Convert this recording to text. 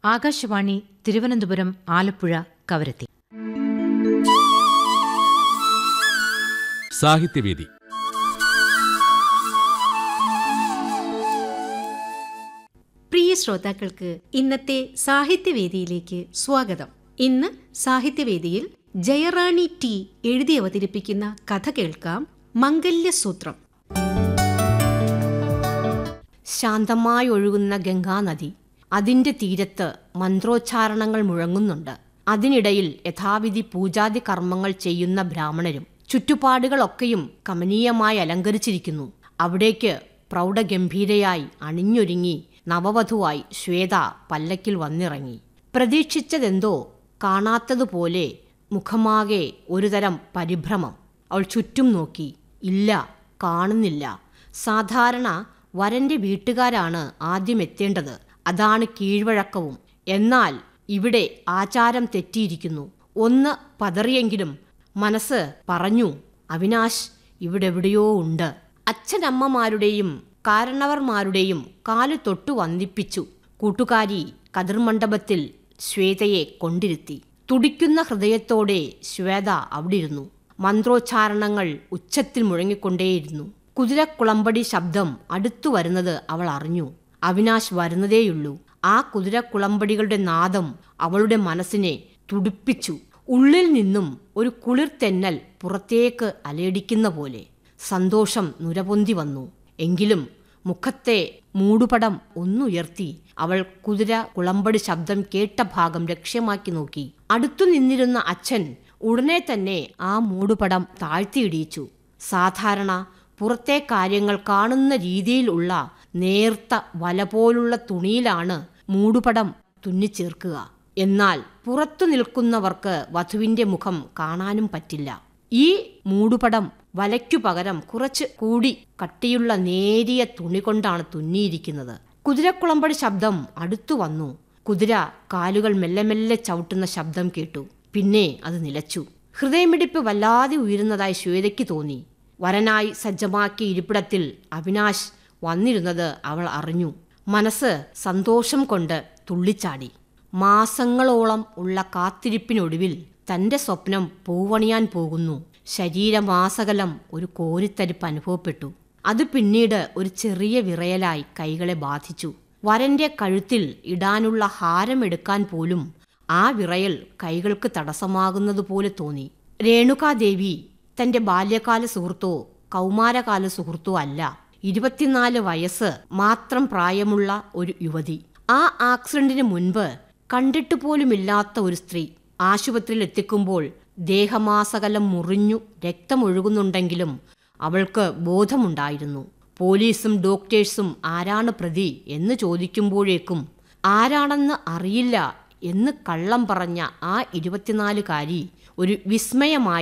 ആകാശവാണി തിരുവനന്തപുരം ആലപ്പുഴ കവരത്തി സാഹിത്യവേദി പ്രിയ ശ്രോതാക്കൾക്ക് ഇന്നത്തെ സാഹിത്യവേദിയിലേക്ക് സ്വാഗതം ഇന്ന് സാഹിത്യവേദിയിൽ ജയറാണി ടി എഴുതി അവതരിപ്പിക്കുന്ന കഥ കേൾക്കാം മംഗല്യസൂത്രം ശാന്തമായി ഒഴുകുന്ന ഗംഗാനദി അതിന്റെ തീരത്ത് മന്ത്രോച്ചാരണങ്ങൾ മുഴങ്ങുന്നുണ്ട് അതിനിടയിൽ യഥാവിധി പൂജാതി കർമ്മങ്ങൾ ചെയ്യുന്ന ബ്രാഹ്മണരും ചുറ്റുപാടുകളൊക്കെയും കമനീയമായി അലങ്കരിച്ചിരിക്കുന്നു അവിടേക്ക് പ്രൗഢഗംഭീരയായി അണിഞ്ഞൊരുങ്ങി നവവധുവായി ശ്വേത പല്ലക്കിൽ വന്നിറങ്ങി പ്രതീക്ഷിച്ചതെന്തോ കാണാത്തതുപോലെ മുഖമാകെ ഒരുതരം പരിഭ്രമം അവൾ ചുറ്റും നോക്കി ഇല്ല കാണുന്നില്ല സാധാരണ വരന്റെ വീട്ടുകാരാണ് ആദ്യം എത്തേണ്ടത് അതാണ് കീഴ്വഴക്കവും എന്നാൽ ഇവിടെ ആചാരം തെറ്റിയിരിക്കുന്നു ഒന്ന് പതറിയെങ്കിലും മനസ്സ് പറഞ്ഞു അവിനാശ് ഇവിടെവിടെയോ ഉണ്ട് അച്ഛനമ്മമാരുടെയും കാരണവർമാരുടെയും കാല് തൊട്ടു വന്ദിപ്പിച്ചു കൂട്ടുകാരി കതിർമണ്ഡപത്തിൽ ശ്വേതയെ കൊണ്ടിരുത്തി തുടിക്കുന്ന ഹൃദയത്തോടെ ശ്വേത അവിടിരുന്നു മന്ത്രോച്ചാരണങ്ങൾ ഉച്ചത്തിൽ മുഴങ്ങിക്കൊണ്ടേയിരുന്നു കുതിരക്കുളമ്പടി ശബ്ദം അടുത്തു വരുന്നത് അവൾ അറിഞ്ഞു അവിനാശ് വരുന്നതേയുള്ളൂ ആ കുതിരക്കുളമ്പടികളുടെ നാദം അവളുടെ മനസ്സിനെ തുടിപ്പിച്ചു ഉള്ളിൽ നിന്നും ഒരു കുളിർ തെന്നൽ പുറത്തേക്ക് അലയടിക്കുന്ന പോലെ സന്തോഷം നുരപൊന്തി വന്നു എങ്കിലും മുഖത്തെ മൂടുപടം ഒന്നുയർത്തി അവൾ കുതിര കുളമ്പടി ശബ്ദം കേട്ട ഭാഗം ലക്ഷ്യമാക്കി നോക്കി അടുത്തു നിന്നിരുന്ന അച്ഛൻ ഉടനെ തന്നെ ആ മൂടുപടം താഴ്ത്തിയിടിയിച്ചു സാധാരണ പുറത്തെ കാര്യങ്ങൾ കാണുന്ന രീതിയിലുള്ള നേർത്ത വല പോലുള്ള തുണിയിലാണ് മൂടുപടം തുന്നിച്ചേർക്കുക എന്നാൽ പുറത്തു നിൽക്കുന്നവർക്ക് വധുവിന്റെ മുഖം കാണാനും പറ്റില്ല ഈ മൂടുപടം വലയ്ക്കു പകരം കുറച്ച് കൂടി കട്ടിയുള്ള നേരിയ തുണി കൊണ്ടാണ് തുന്നിയിരിക്കുന്നത് കുതിരക്കുളമ്പടി ശബ്ദം അടുത്തു വന്നു കുതിര കാലുകൾ മെല്ലെ മെല്ലെ ചവിട്ടുന്ന ശബ്ദം കേട്ടു പിന്നെ അത് നിലച്ചു ഹൃദയമിടിപ്പ് വല്ലാതെ ഉയരുന്നതായി ശ്വേതയ്ക്ക് തോന്നി വരനായി സജ്ജമാക്കിയ ഇരിപ്പിടത്തിൽ അവിനാശ് വന്നിരുന്നത് അവൾ അറിഞ്ഞു മനസ്സ് സന്തോഷം കൊണ്ട് തുള്ളിച്ചാടി മാസങ്ങളോളം ഉള്ള കാത്തിരിപ്പിനൊടുവിൽ തന്റെ സ്വപ്നം പൂവണിയാൻ പോകുന്നു ശരീരമാസകലം ഒരു കോരിത്തരിപ്പ് അനുഭവപ്പെട്ടു അത് പിന്നീട് ഒരു ചെറിയ വിറയലായി കൈകളെ ബാധിച്ചു വരന്റെ കഴുത്തിൽ ഇടാനുള്ള ഹാരം എടുക്കാൻ പോലും ആ വിറയൽ കൈകൾക്ക് തടസ്സമാകുന്നതുപോലെ തോന്നി രേണുകാദേവി തന്റെ ബാല്യകാല സുഹൃത്തോ കൗമാരകാല സുഹൃത്തോ അല്ല ഇരുപത്തിനാല് വയസ്സ് മാത്രം പ്രായമുള്ള ഒരു യുവതി ആ ആക്സിഡന്റിന് മുൻപ് കണ്ടിട്ട് പോലുമില്ലാത്ത ഒരു സ്ത്രീ ആശുപത്രിയിൽ എത്തിക്കുമ്പോൾ ദേഹമാസകലം മുറിഞ്ഞു രക്തമൊഴുകുന്നുണ്ടെങ്കിലും അവൾക്ക് ബോധമുണ്ടായിരുന്നു പോലീസും ഡോക്ടേഴ്സും ആരാണ് പ്രതി എന്ന് ചോദിക്കുമ്പോഴേക്കും ആരാണെന്ന് അറിയില്ല എന്ന് കള്ളം പറഞ്ഞ ആ ഇരുപത്തിനാലുകാരി ഒരു വിസ്മയമായി